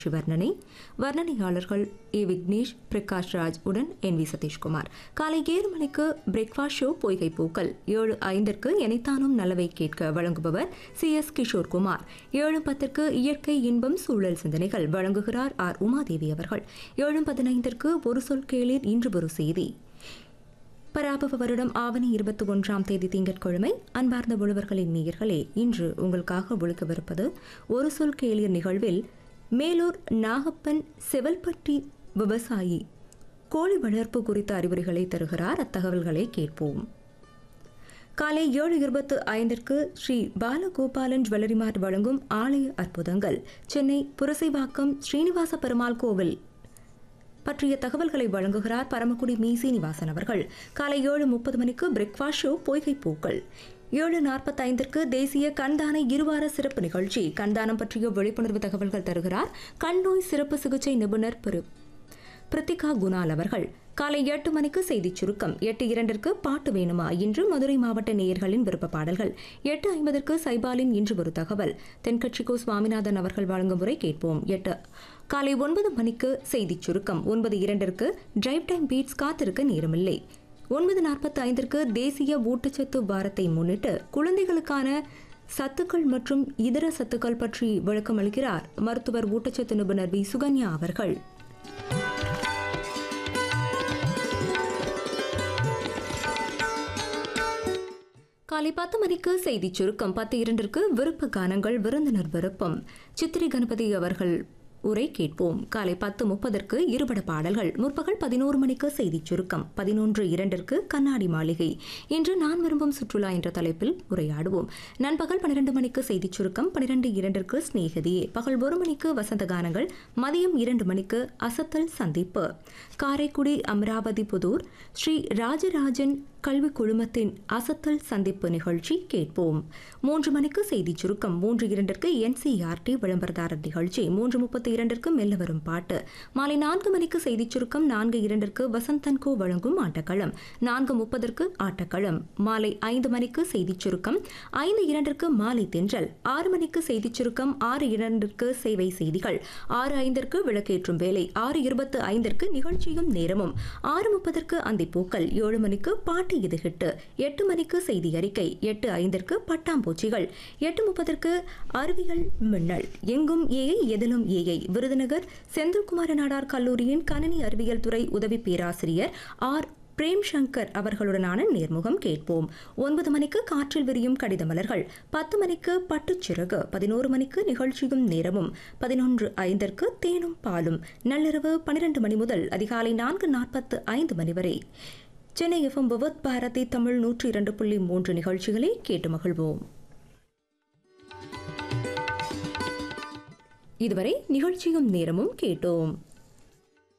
வர்ணனை வர்ணனையாளர்கள் ஏ விக்னேஷ் பிரகாஷ் ராஜ் உடன் N V Satishkumar காலை ஏழு மணிக்கு பிரேக்ஃபாஸ்ட் ஷோ பொய்கை பூக்கள் ஏழு ஐந்திற்கு எனைத்தானும் நல்லவை கேட்க வழங்குபவர் சி எஸ் கிஷோர் குமார் ஏழு பத்திற்கு இயற்கை இன்பம் சூழல் சிந்தனைகள் வழங்குகிறார் ஆர் உமாதேவி அவர்கள் ஏழு பதினைந்திற்கு ஒரு சொல் கேளீர் இன்று ஒரு செய்தி பராபவ வருடம் ஆவணி இருபத்தி ஒன்றாம் தேதி திங்கட்கிழமை அன்பார்ந்த உழவர்களின் நேயர்களே இன்று உங்களுக்காக ஒழிக்கவிருப்பது ஒரு சொல் கேளியர் நிகழ்வில் மேலூர் நாகப்பன் செவல்பட்டி விவசாயி கோழி வளர்ப்பு குறித்த அறிவுரைகளை தருகிறார் அத்தகவல்களை கேட்போம் காலை ஏழு இருபத்து ஐந்திற்கு ஸ்ரீ பாலகோபாலன் ஜுவல்லரி மார்ட் வழங்கும் ஆலய அற்புதங்கள் சென்னை புரசைவாக்கம் ஸ்ரீனிவாச பெருமாள் கோவில் பற்றிய தகவல்களை வழங்குகிறார் பரமக்குடி மீ சீனிவாசன் அவர்கள் காலை ஏழு முப்பது மணிக்கு பிரேக்ஃபாஸ்ட் ஷோ பொய்கை பூக்கள் ஏழு நாற்பத்தைந்திற்கு தேசிய கண்தான இருவார சிறப்பு நிகழ்ச்சி கண்தானம் பற்றிய விழிப்புணர்வு தகவல்கள் தருகிறார் கண் நோய் சிறப்பு சிகிச்சை நிபுணர் பிரு பிரித்திகா குணால் அவர்கள் காலை எட்டு மணிக்கு செய்திச் சுருக்கம் எட்டு இரண்டிற்கு பாட்டு வேணுமா இன்று மதுரை மாவட்ட நேயர்களின் விருப்ப பாடல்கள் எட்டு ஐம்பதற்கு சைபாலின் இன்று ஒரு தகவல் தென்கட்சிக்கோ சுவாமிநாதன் அவர்கள் வழங்கும் முறை கேட்போம் எட்டு காலை ஒன்பது மணிக்கு செய்திச் சுருக்கம் ஒன்பது இரண்டிற்கு டிரைவ் டைம் பீட்ஸ் காத்திருக்க நேரமில்லை ஒன்பது நாற்பத்தி ஐந்திற்கு தேசிய ஊட்டச்சத்து வாரத்தை முன்னிட்டு குழந்தைகளுக்கான சத்துக்கள் மற்றும் இதர சத்துக்கள் பற்றி விளக்கம் அளிக்கிறார் மருத்துவர் ஊட்டச்சத்து நிபுணர் வி சுகன்யா அவர்கள் காலை பத்து மணிக்கு செய்திச் சுருக்கம் பத்து இரண்டிற்கு விருப்ப கானங்கள் விருந்தினர் விருப்பம் சித்திரை கணபதி அவர்கள் உரை கேட்போம் காலை பத்து முப்பதற்கு இருபட பாடல்கள் முற்பகல் பதினோரு மணிக்கு செய்திச் சுருக்கம் பதினொன்று இரண்டிற்கு கண்ணாடி மாளிகை இன்று நான் விரும்பும் சுற்றுலா என்ற தலைப்பில் உரையாடுவோம் நண்பகல் பன்னிரண்டு மணிக்கு செய்திச் சுருக்கம் பன்னிரண்டு இரண்டிற்கு ஸ்நேகதியே பகல் ஒரு மணிக்கு வசந்த கானங்கள் மதியம் இரண்டு மணிக்கு அசத்தல் சந்திப்பு காரைக்குடி அமராவதி புதூர் ஸ்ரீ ராஜராஜன் கல்வி குழுமத்தின் அசத்தல் சந்திப்பு நிகழ்ச்சி கேட்போம் மூன்று மணிக்கு செய்திச் சுருக்கம் மூன்று இரண்டிற்கு என்சிஆர்டி விளம்பரதாரர் நிகழ்ச்சி மூன்று முப்பத்தி இரண்டிற்கு மெல்ல வரும் பாட்டு மாலை நான்கு மணிக்கு செய்திச் சுருக்கம் நான்கு இரண்டிற்கு வசந்தன்கோ வழங்கும் ஆட்டக்களம் நான்கு முப்பதற்கு ஆட்டக்களம் மாலை ஐந்து மணிக்கு செய்திச் சுருக்கம் ஐந்து இரண்டிற்கு மாலை தென்றல் ஆறு மணிக்கு செய்திச் சுருக்கம் ஆறு இரண்டிற்கு சேவை செய்திகள் ஆறு ஐந்திற்கு விளக்கேற்றும் வேலை ஆறு இருபத்து ஐந்திற்கு நிகழ்ச்சியும் நேரமும் ஆறு முப்பதற்கு அந்திப்பூக்கள் ஏழு மணிக்கு பாட்டு இது ஹிட்டு எட்டு மணிக்கு செய்தி அறிக்கை எட்டு ஐந்திற்கு பட்டாம்பூச்சிகள் எட்டு முப்பதற்கு அறிவியல் மின்னல் எங்கும் ஏஐ எதிலும் ஏஐ விருதுநகர் செந்தில்குமார நாடார் கல்லூரியின் கணினி அறிவியல் துறை உதவி பேராசிரியர் ஆர் பிரேம் சங்கர் அவர்களுடனான நேர்முகம் கேட்போம் ஒன்பது மணிக்கு காற்றில் விரியும் கடித மலர்கள் பத்து மணிக்கு பட்டுச்சிறகு பதினோரு மணிக்கு நிகழ்ச்சியும் நேரமும் பதினொன்று ஐந்திற்கு தேனும் பாலும் நள்ளிரவு பனிரெண்டு மணி முதல் அதிகாலை நான்கு நாற்பத்து ஐந்து மணி வரை சென்னை எஃப்எம் பவத் பாரதி தமிழ் நூற்றி இரண்டு புள்ளி மூன்று நிகழ்ச்சிகளை கேட்டு மகிழ்வோம் இதுவரை நிகழ்ச்சியும் நேரமும் கேட்டோம்